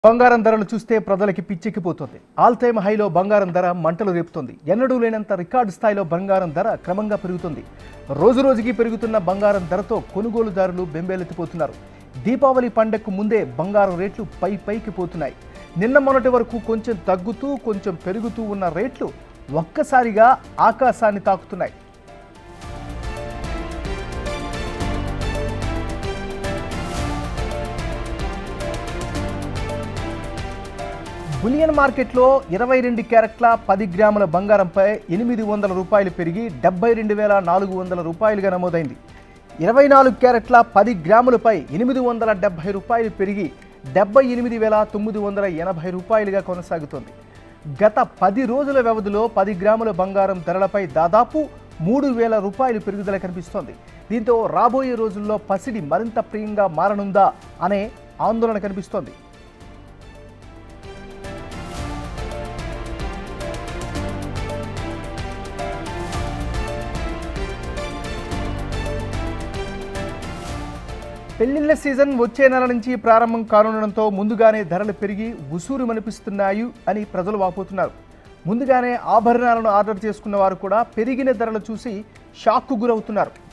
బంగారం ధరలు చూస్తే ప్రజలకి పిచ్చెక్కిపోతుంది ఆల్ టైమ్ హైలో బంగారం ధర మంటలు రేపుతుంది ఎన్నడూ లేనంత రికార్డు స్థాయిలో బంగారం ధర క్రమంగా పెరుగుతుంది రోజు రోజుకి పెరుగుతున్న బంగారం ధరతో కొనుగోలుదారులు బెంబేలెత్తిపోతున్నారు దీపావళి పండగకు ముందే బంగారం రేట్లు పై పైకి పోతున్నాయి నిన్న మొన్నటి వరకు కొంచెం తగ్గుతూ కొంచెం పెరుగుతూ ఉన్న రేట్లు ఒక్కసారిగా ఆకాశాన్ని తాకుతున్నాయి బులియన్ మార్కెట్లో ఇరవై రెండు క్యారెట్ల పది గ్రాముల బంగారంపై ఎనిమిది వందల రూపాయలు పెరిగి డెబ్బై రెండు వేల నాలుగు వందల రూపాయలుగా నమోదైంది ఇరవై నాలుగు క్యారెట్ల పది గ్రాములపై ఎనిమిది వందల డెబ్బై రూపాయలు పెరిగి డెబ్బై ఎనిమిది వేల తొమ్మిది వందల ఎనభై రూపాయలుగా కొనసాగుతోంది గత పది రోజుల వ్యవధిలో పది గ్రాముల బంగారం ధరలపై దాదాపు మూడు వేల రూపాయలు పెరుగుదల కనిపిస్తోంది దీంతో రాబోయే రోజుల్లో పసిడి మరింత ప్రియంగా మారనుందా అనే ఆందోళన కనిపిస్తోంది పెళ్లిళ్ల సీజన్ వచ్చే నెల నుంచి ప్రారంభం కానుండడంతో ముందుగానే ధరలు పెరిగి ఉసూరు మనిపిస్తున్నాయి అని ప్రజలు వాపోతున్నారు ముందుగానే ఆభరణాలను ఆర్డర్ చేసుకున్న వారు కూడా పెరిగిన ధరలు చూసి షాక్కు గురవుతున్నారు